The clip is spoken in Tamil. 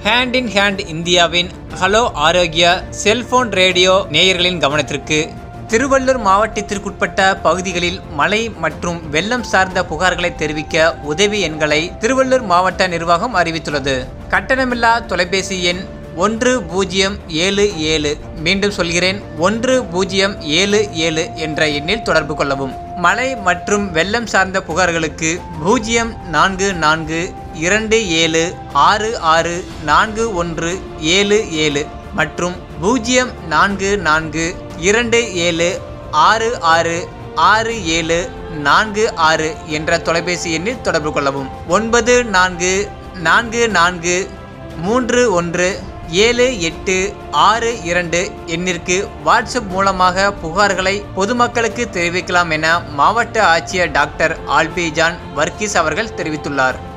ஹேண்ட் இன் ஹேண்ட் இந்தியாவின் ஹலோ ஆரோக்கியா செல்போன் ரேடியோ நேயர்களின் கவனத்திற்கு திருவள்ளூர் மாவட்டத்திற்குட்பட்ட பகுதிகளில் மழை மற்றும் வெள்ளம் சார்ந்த புகார்களை தெரிவிக்க உதவி எண்களை திருவள்ளூர் மாவட்ட நிர்வாகம் அறிவித்துள்ளது கட்டணமில்லா தொலைபேசி எண் ஒன்று பூஜ்ஜியம் ஏழு ஏழு மீண்டும் சொல்கிறேன் ஒன்று பூஜ்ஜியம் ஏழு ஏழு என்ற எண்ணில் தொடர்பு கொள்ளவும் மழை மற்றும் வெள்ளம் சார்ந்த புகார்களுக்கு பூஜ்ஜியம் நான்கு நான்கு இரண்டு ஏழு ஆறு ஆறு நான்கு ஒன்று ஏழு ஏழு மற்றும் பூஜ்ஜியம் நான்கு நான்கு இரண்டு ஏழு ஆறு ஆறு ஆறு ஏழு நான்கு ஆறு என்ற தொலைபேசி எண்ணில் தொடர்பு கொள்ளவும் ஒன்பது நான்கு நான்கு நான்கு மூன்று ஒன்று ஏழு எட்டு ஆறு இரண்டு எண்ணிற்கு வாட்ஸ்அப் மூலமாக புகார்களை பொதுமக்களுக்கு தெரிவிக்கலாம் என மாவட்ட ஆட்சியர் டாக்டர் ஆல்பிஜான் வர்கீஸ் அவர்கள் தெரிவித்துள்ளார்